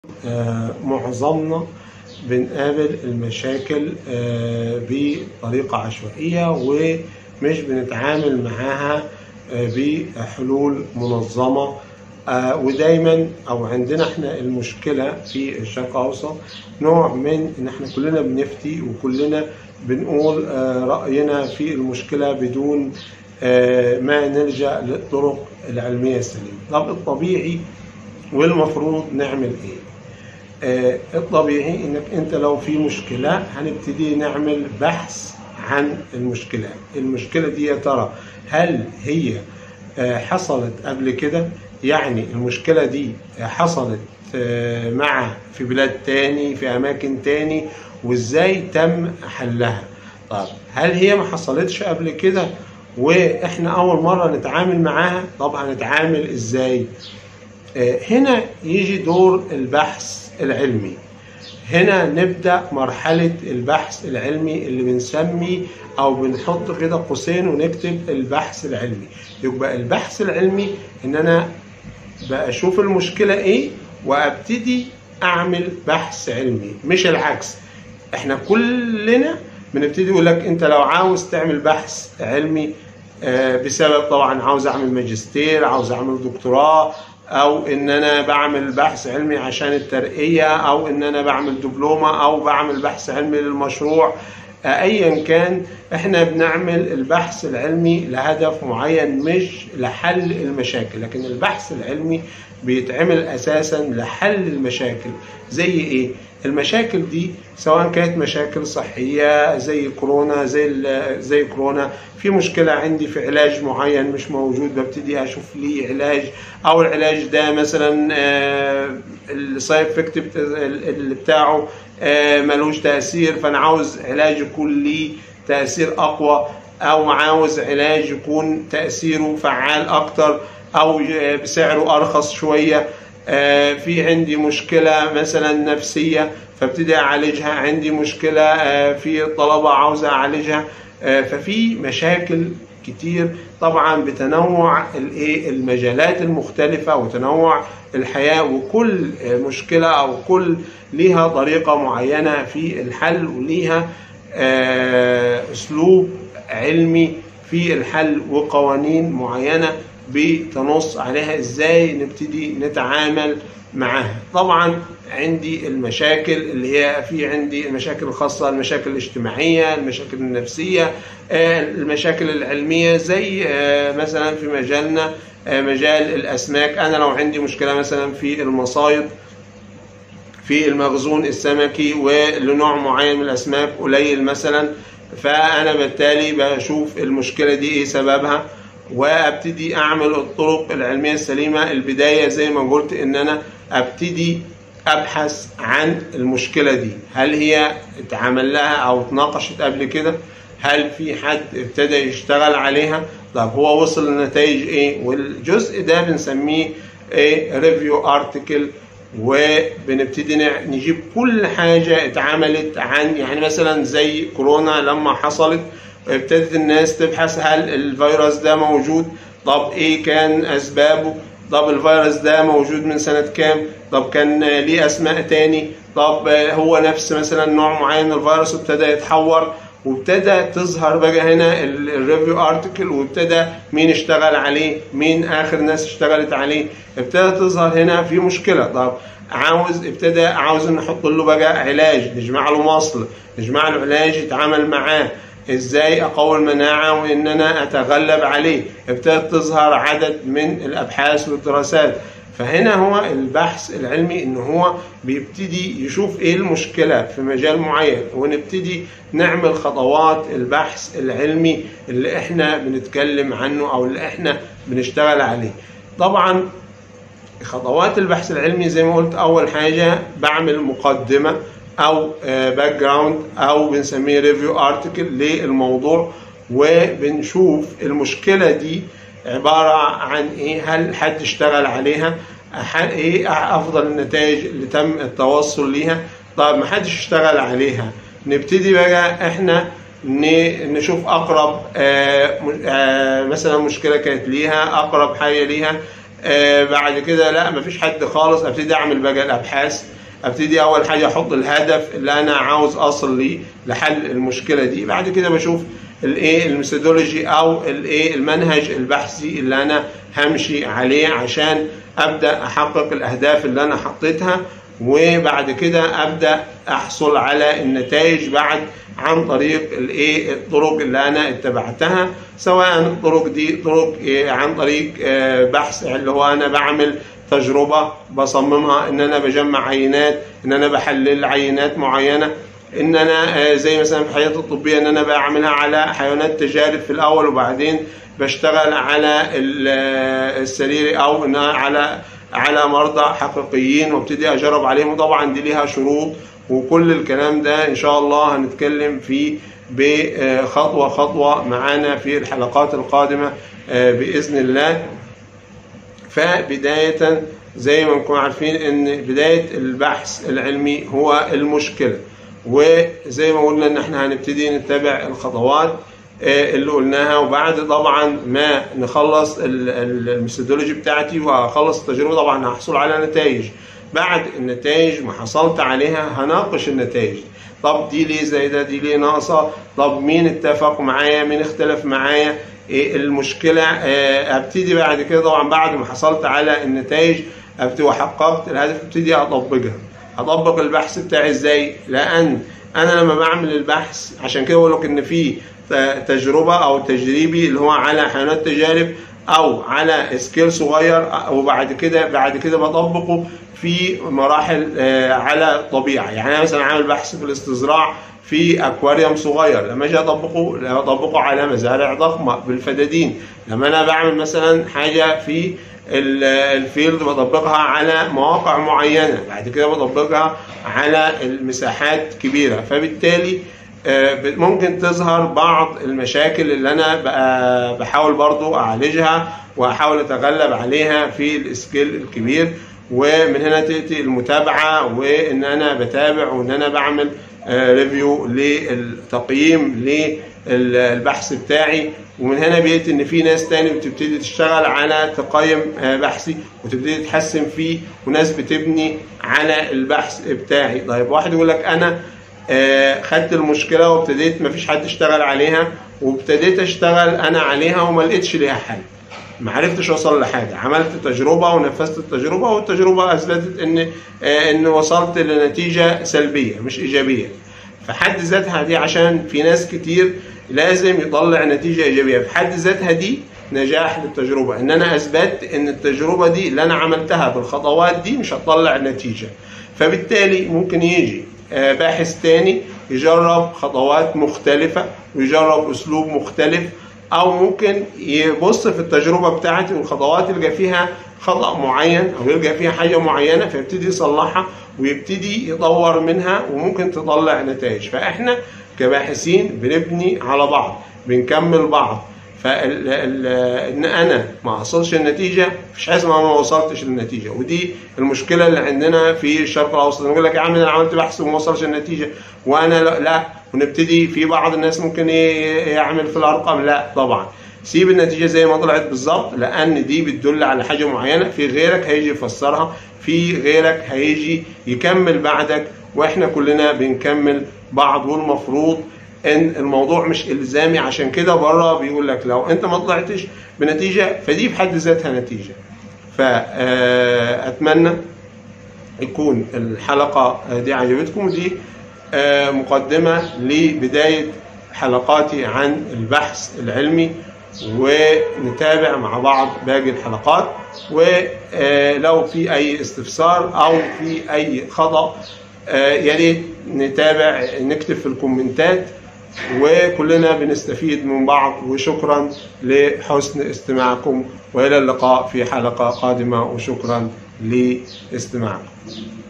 آه، معظمنا بنقابل المشاكل آه، بطريقة عشوائية ومش بنتعامل معاها آه، بحلول منظمة آه، ودايما او عندنا احنا المشكلة في الشرق الاوسط نوع من ان احنا كلنا بنفتي وكلنا بنقول آه، رأينا في المشكلة بدون آه، ما نلجأ للطرق العلمية السليمة طب الطبيعي والمفروض نعمل ايه آه، الطبيعي انك انت لو في مشكلة هنبتدي نعمل بحث عن المشكلة المشكلة دي يا ترى هل هي آه، حصلت قبل كده يعني المشكلة دي حصلت آه، مع في بلاد تاني في اماكن تاني وازاي تم حلها طب هل هي ما حصلتش قبل كده واحنا اول مرة نتعامل معاها طب هنتعامل ازاي آه، هنا يجي دور البحث العلمي هنا نبدأ مرحلة البحث العلمي اللي بنسمي أو بنحط كده قوسين ونكتب البحث العلمي يبقى البحث العلمي إن أنا بشوف المشكلة إيه وأبتدي أعمل بحث علمي مش العكس إحنا كلنا بنبتدي يقول لك أنت لو عاوز تعمل بحث علمي آه، بسبب طبعا عاوز أعمل ماجستير عاوز أعمل دكتوراه او ان انا بعمل بحث علمي عشان الترقية او ان انا بعمل دبلومة او بعمل بحث علمي للمشروع ايا كان احنا بنعمل البحث العلمي لهدف معين مش لحل المشاكل لكن البحث العلمي بيتعمل اساسا لحل المشاكل زي ايه المشاكل دي سواء كانت مشاكل صحية زي كورونا زي ال- زي كورونا في مشكلة عندي في علاج معين مش موجود ببتدي أشوف ليه علاج أو العلاج ده مثلا السايد افكت اللي بتاعه آه، ملوش تأثير فأنا عاوز علاج يكون ليه تأثير أقوى أو عاوز علاج يكون تأثيره فعال أكتر أو ي- بسعره أرخص شوية آه، في عندي مشكلة مثلا نفسية فابتدي أعالجها عندي مشكلة آه، في طلبة عاوز أعالجها آه، ففي مشاكل كتير طبعا بتنوع الايه المجالات المختلفة وتنوع الحياة وكل آه، مشكلة أو كل ليها طريقة معينة في الحل وليها آه، أسلوب علمي في الحل وقوانين معينة بتنص عليها ازاي نبتدي نتعامل معاها طبعا عندي المشاكل اللي هي في عندي المشاكل الخاصة المشاكل الاجتماعية المشاكل النفسية آه، المشاكل العلمية زي آه، مثلا في مجالنا آه، مجال الأسماك أنا لو عندي مشكلة مثلا في المصايد في المخزون السمكي ولنوع معين من الاسماك قليل مثلا فانا بالتالي بشوف المشكله دي ايه سببها وابتدي اعمل الطرق العلميه السليمه البدايه زي ما قلت ان انا ابتدي ابحث عن المشكله دي هل هي اتعمل لها او اتناقشت قبل كده هل في حد ابتدى يشتغل عليها طب هو وصل لنتائج ايه والجزء ده بنسميه ايه ريفيو ارتكل وبنبتدي نع- نجيب كل حاجة اتعملت عن يعني مثلا زي كورونا لما حصلت ابتدت الناس تبحث هل الفيروس ده موجود طب ايه كان اسبابه طب الفيروس ده موجود من سنة كام طب كان آه، ليه اسماء تاني طب آه، هو نفس مثلا نوع معين من الفيروس ابتدى يتحور وابتدى تظهر بقى هنا الريفيو ارتكل وابتدى مين اشتغل عليه مين اخر ناس اشتغلت عليه ابتدى تظهر هنا في مشكله طب عاوز ابتدى عاوز نحط له بقى علاج نجمع له مصل نجمع له علاج يتعامل معاه ازاي اقوي المناعه وان انا اتغلب عليه ابتدت تظهر عدد من الابحاث والدراسات فهنا هو البحث العلمي ان هو بيبتدي يشوف ايه المشكله في مجال معين ونبتدي نعمل خطوات البحث العلمي اللي احنا بنتكلم عنه او اللي احنا بنشتغل عليه طبعا خطوات البحث العلمي زي ما قلت اول حاجه بعمل مقدمه او باك جراوند او بنسميه ريفيو ارتكل للموضوع وبنشوف المشكله دي عباره عن ايه هل حد اشتغل عليها هل ايه افضل النتائج اللي تم التوصل ليها طيب ما حدش اشتغل عليها نبتدي بقى احنا ن- نشوف اقرب آه، م- آه، مثلا مشكله كانت ليها اقرب حاجه ليها آه بعد كده لا مفيش حد خالص ابتدي اعمل بقى الابحاث ابتدي اول حاجه احط الهدف اللي انا عاوز اصل ليه لحل المشكله دي بعد كده بشوف الايه الميثودولوجي او الايه المنهج البحثي اللي انا همشي عليه عشان ابدا احقق الاهداف اللي انا حطيتها وبعد كده ابدا احصل على النتائج بعد عن طريق الايه الطرق اللي انا اتبعتها سواء الطرق دي طرق إيه عن طريق بحث اللي هو انا بعمل تجربه بصممها ان انا بجمع عينات ان انا بحلل عينات معينه ان انا زي مثلا في الحياه الطبيه ان انا بعملها على حيوانات تجارب في الاول وبعدين بشتغل على السرير او ان على على مرضى حقيقيين وابتدي اجرب عليهم وطبعا دي ليها شروط وكل الكلام ده ان شاء الله هنتكلم فيه بخطوه خطوه معانا في الحلقات القادمه باذن الله فبدايه زي ما نكون عارفين ان بدايه البحث العلمي هو المشكله وزي ما قلنا ان احنا هنبتدي نتبع الخطوات اللي قلناها وبعد طبعا ما نخلص الميثودولوجي بتاعتي واخلص التجربه طبعا هحصل على نتائج بعد النتائج ما حصلت عليها هناقش النتائج طب دي ليه زي ده دي ليه ناقصه طب مين اتفق معايا مين اختلف معايا ايه المشكله اه ابتدي بعد كده طبعا بعد ما حصلت على النتائج ابتدي وحققت الهدف ابتدي اطبقها اطبق البحث بتاعي ازاي لان انا لما بعمل البحث عشان كده بقول لك ان في تجربه او تجريبي اللي هو على حيوانات تجارب او على سكيل صغير وبعد كده بعد كده بطبقه في مراحل على الطبيعه يعني انا مثلا عامل بحث في الاستصراع في اكواريوم صغير لما اجي اطبقه اطبقه على مزارع ضخمه بالفدادين لما انا بعمل مثلا حاجه في الفيلد بطبقها على مواقع معينه بعد كده بطبقها على المساحات كبيره فبالتالي ممكن تظهر بعض المشاكل اللي انا بحاول برضو اعالجها واحاول اتغلب عليها في السكيل الكبير ومن هنا تاتي المتابعه وان انا بتابع وان انا بعمل ريفيو للتقييم للبحث بتاعي ومن هنا بيأتي ان في ناس تاني بتبتدي تشتغل على تقيم بحثي وتبتدي تحسن فيه وناس بتبني على البحث بتاعي طيب واحد يقول لك انا خدت المشكله وابتديت مفيش حد اشتغل عليها وابتديت اشتغل انا عليها وما لقيتش ليها حل ما عرفتش اوصل لحاجه عملت تجربه ونفذت التجربه والتجربه اثبتت ان ان وصلت لنتيجه سلبيه مش ايجابيه فحد ذاتها دي عشان في ناس كتير لازم يطلع نتيجه ايجابيه في حد ذاتها دي نجاح للتجربه ان انا اثبت ان التجربه دي اللي انا عملتها بالخطوات دي مش هتطلع نتيجه فبالتالي ممكن يجي باحث تاني يجرب خطوات مختلفة ويجرب أسلوب مختلف أو ممكن يبص في التجربة بتاعتي والخطوات يلقى فيها خطأ معين أو يلقى فيها حاجة معينة فيبتدي يصلحها ويبتدي يطور منها وممكن تطلع نتائج فإحنا كباحثين بنبني على بعض بنكمل بعض فان انا ما اصلش النتيجه مفيش حاجه اسمها ما وصلتش للنتيجه ودي المشكله اللي عندنا في الشرق الاوسط نقول لك يا عم انا عملت بحث وما وصلش النتيجه وانا لا, لا ونبتدي في بعض الناس ممكن يعمل في الارقام لا طبعا سيب النتيجه زي ما طلعت بالظبط لان دي بتدل على حاجه معينه في غيرك هيجي يفسرها في غيرك هيجي يكمل بعدك واحنا كلنا بنكمل بعض والمفروض ان الموضوع مش الزامي عشان كده بره بيقول لك لو انت ما طلعتش بنتيجه فدي في حد ذاتها نتيجه فاتمنى يكون الحلقه دي عجبتكم دي مقدمه لبدايه حلقاتي عن البحث العلمي ونتابع مع بعض باقي الحلقات ولو في اي استفسار او في اي خطا يا ريت نتابع نكتب في الكومنتات وكلنا بنستفيد من بعض وشكرا لحسن استماعكم والى اللقاء في حلقه قادمه وشكرا لاستماعكم